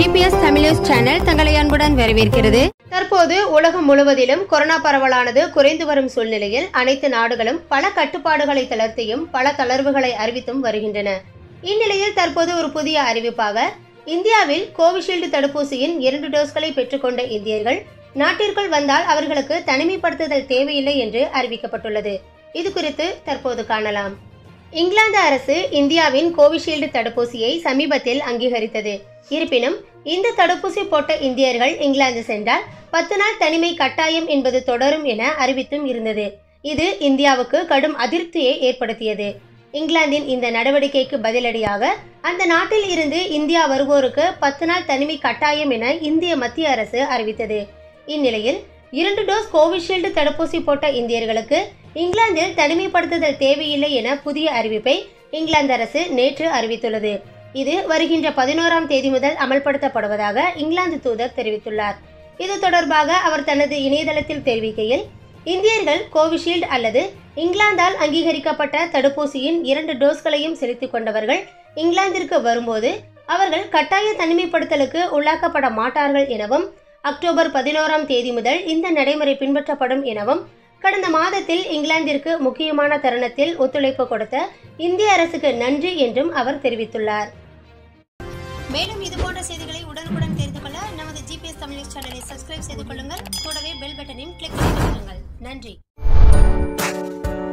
GPS Tamil news channel தங்களை அன்புடன் வரவேற்கிறது தற்போது உலகம் முழுவதிலும் கொரோனா பரவலானது குறைந்து வரும் சூழ்நிலையில் அனைத்து நாடுகளும் பல கட்டுப்பாடுகளை தளர்த்தியும் பல தளர்வுகளை அறிவித்தும் வருகின்றன இந்நிலையில் தற்போது ஒரு புதிய அறிவிப்பாக இந்தியாவில் கோவிஷீல்டு தடுப்பூசியின் இரண்டு டோஸ்களை பெற்றுக்கொண்ட இந்தியர்கள் நாட்டிற்குள் வந்தால் அவர்களுக்கு தனிமைப்படுத்துதல் தேவையில்லை என்று அறிவிக்கப்பட்டுள்ளது இது குறித்து தற்போது காணலாம் இங்கிலாந்து அரசு இந்தியாவின் கோவிஷீல்டு தடுப்பூசியை சமீபத்தில் அங்கீகரித்தது இருப்பினும் இந்த தடுப்பூசி போட்ட இந்தியர்கள் இங்கிலாந்து சென்றால் பத்து நாள் தனிமை கட்டாயம் என்பது தொடரும் என அறிவித்தும் இருந்தது இது இந்தியாவுக்கு கடும் அதிருப்தியை ஏற்படுத்தியது இங்கிலாந்தின் இந்த நடவடிக்கைக்கு பதிலடியாக அந்த நாட்டில் இருந்து இந்தியா வருவோருக்கு பத்து நாள் தனிமை கட்டாயம் என இந்திய மத்திய அரசு அறிவித்தது இந்நிலையில் இரண்டு டோஸ் கோவிஷீல்டு தடுப்பூசி போட்ட இந்தியர்களுக்கு இங்கிலாந்தில் தனிமைப்படுத்துதல் தேவையில்லை என புதிய அறிவிப்பை இங்கிலாந்து அரசு நேற்று அறிவித்துள்ளது இது வருகின்ற பதினோராம் தேதி முதல் அமல்படுத்தப்படுவதாக இங்கிலாந்து தூதர் தெரிவித்துள்ளார் இது தொடர்பாக அவர் தனது இணையதளத்தில் தெரிவிக்கையில் இந்தியர்கள் கோவிஷீல்டு அல்லது இங்கிலாந்தால் அங்கீகரிக்கப்பட்ட தடுப்பூசியின் இரண்டு டோஸ்களையும் செலுத்திக் கொண்டவர்கள் இங்கிலாந்திற்கு வரும்போது அவர்கள் கட்டாய தனிமைப்படுத்தலுக்கு உள்ளாக்கப்பட மாட்டார்கள் எனவும் அக்டோபர் பதினோராம் தேதி முதல் இந்த நடைமுறை பின்பற்றப்படும் எனவும் கடந்த மாதத்தில் இங்கிலாந்திற்கு முக்கியமான தருணத்தில் ஒத்துழைப்பு கொடுத்த இந்திய அரசுக்கு நன்றி என்றும் அவர் தெரிவித்துள்ளார் மேலும் இது போன்ற செய்திகளை உடனுக்குடன் தெரிந்து கொள்ள நமது ஜிபிஎஸ் தமிழ் நியூஸ் சேனலை சப்ஸ்கிரைப் செய்து கொள்ளுங்கள் கூடவே பெல் பட்டனையும் கிளிக் செய்து கொள்ளுங்கள் நன்றி